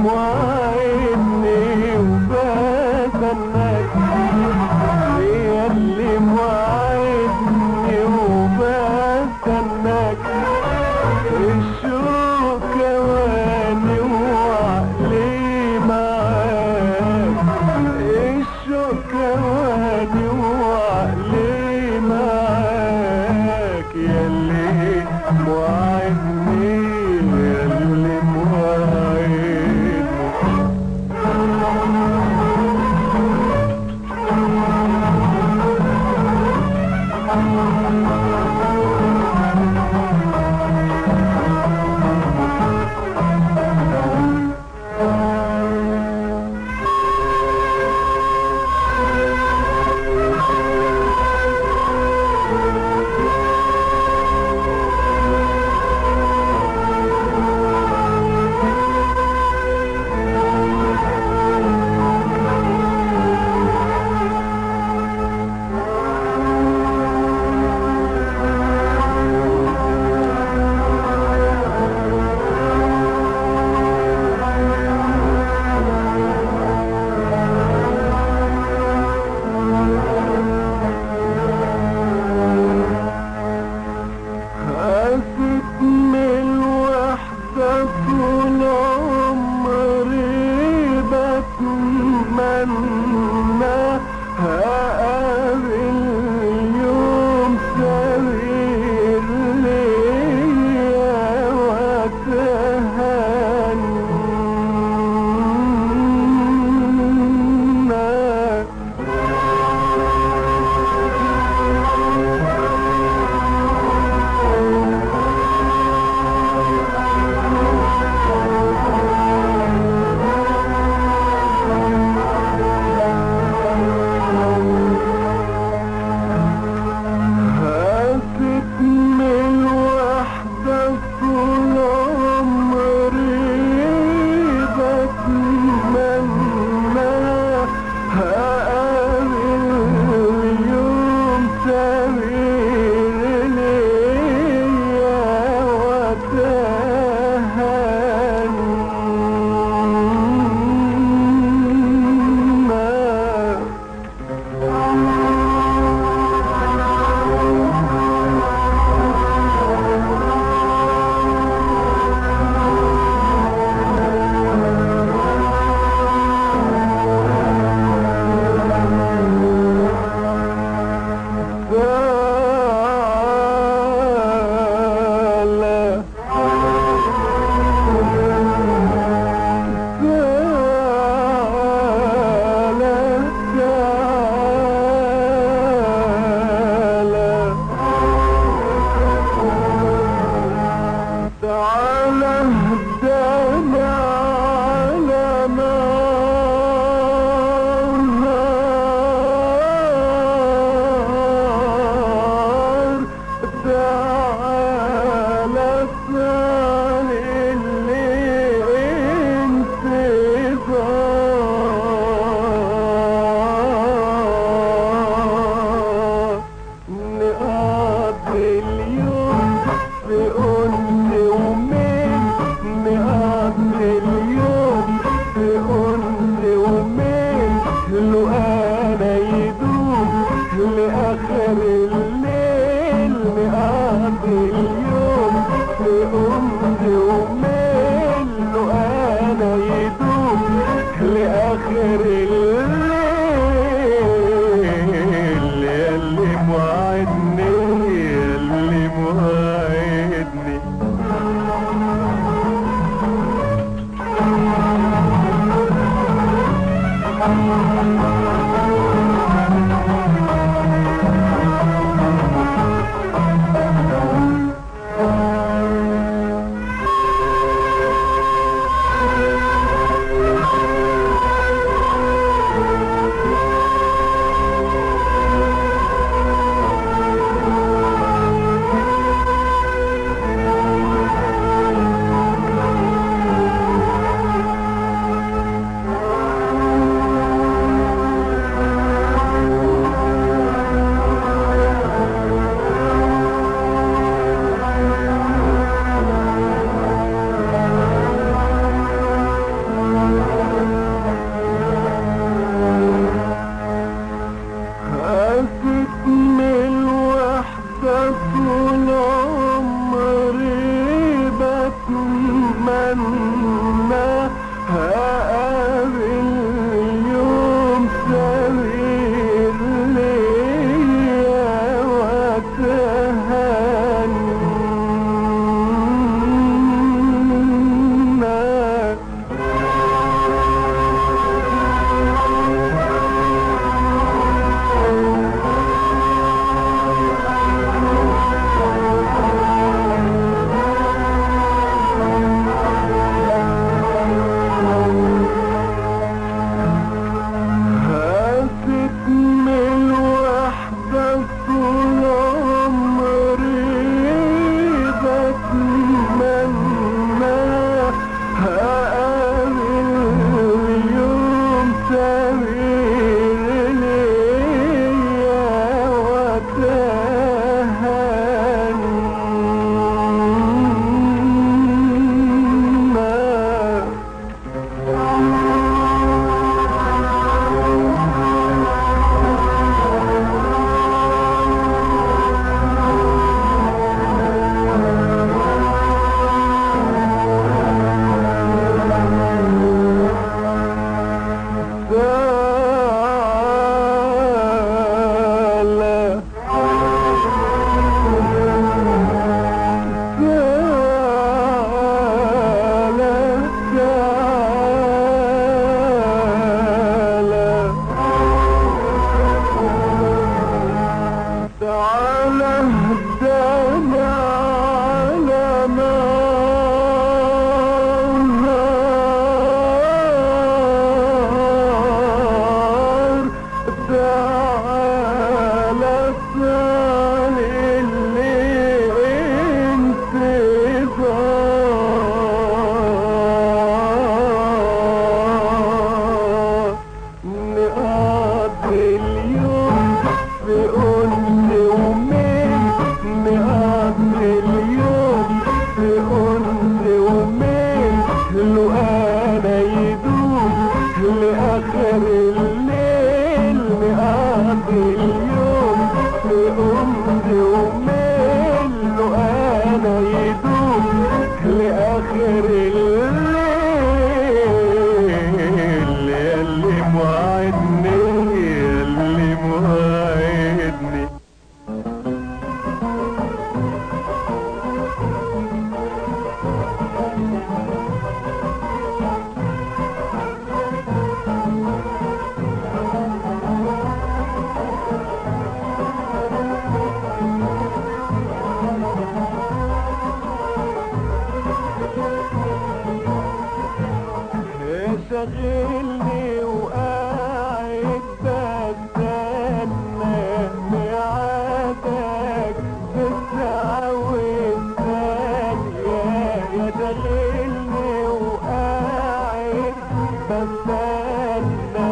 موعدني وبستناك يا اللي موعدني وبستناك الشوق كواني وعقلي معاك الشوق كواني وعقلي معاك يا اللي موعدني يا اللي موعدني خافت من الوحدة طول عمري بتمنى هقابل يوم سرير ليا واتهنى هافت من الوحدة طول عمري بتمنى هقابل يوم سرير ليا واتهنى لا تعالى اهدنا على نار تعالى سهل الانتظار نقضي اليوم في أنس ومين نقضي اليوم في أنس ومين لو أنا يدوم لآخر الليل نقضي اليوم في أنس ومين لو أنا يدوم لآخر الليل ياللي موعدني ياللي موعدني بستنى هقابل يوم سمير ليا واتهنى هست من الوحدة طول عمري بتمنى هقابل يوم سمير ليا واتهنى سالة سالة سالة تعالى اهدنا على نار تعالى سال اللي انتظار نقضي اليوم في أنس ومين نقضي اليوم في أنس ومين لو أنا يدوم لآخر الليل نقضي اليوم في أنس ومين لو أنا يدوم لآخر الليل اللي موعدني اللي موعدني شغلني وقاعد بستنى ميعادك بالساعة والثانية يا شغلني وقاعد بستنى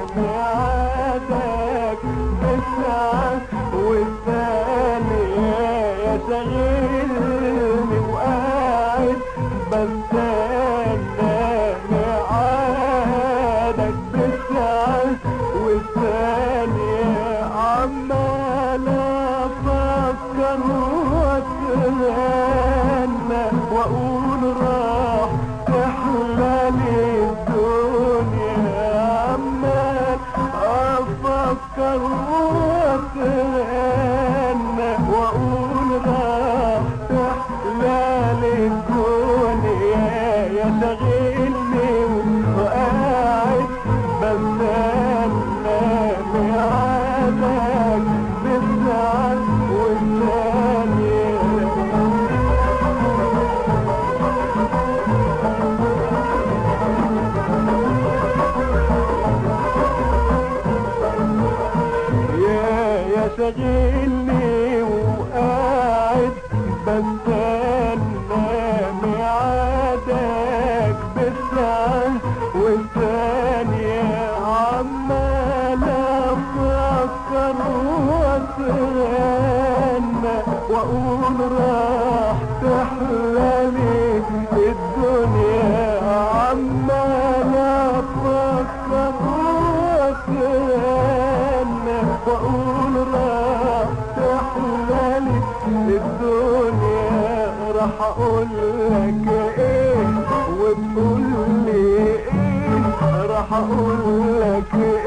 ميعادك بالساعة والثانية يا شغلني وقاعد بستنى ميعادك بالساعة والثانية عمال أفكر وأتمنى وأقول راح تحلى لي الدنيا عمال أفكر وأتمنى وأقول راح تحلى لي الدنيا يا شغلني وقاعد بستنى ميعادك بالساعة والثانية يا يا شغلني وقاعد بستنى ميعادك بالساعة والثانية عمال أفكر وأتغنى وأقول راح تحلى لي الدنيا عمال أفكر وأتغنى وأقول راح تحلى لي الدنيا راح أقول لك إيه وتقول لي ايه راح اقول لك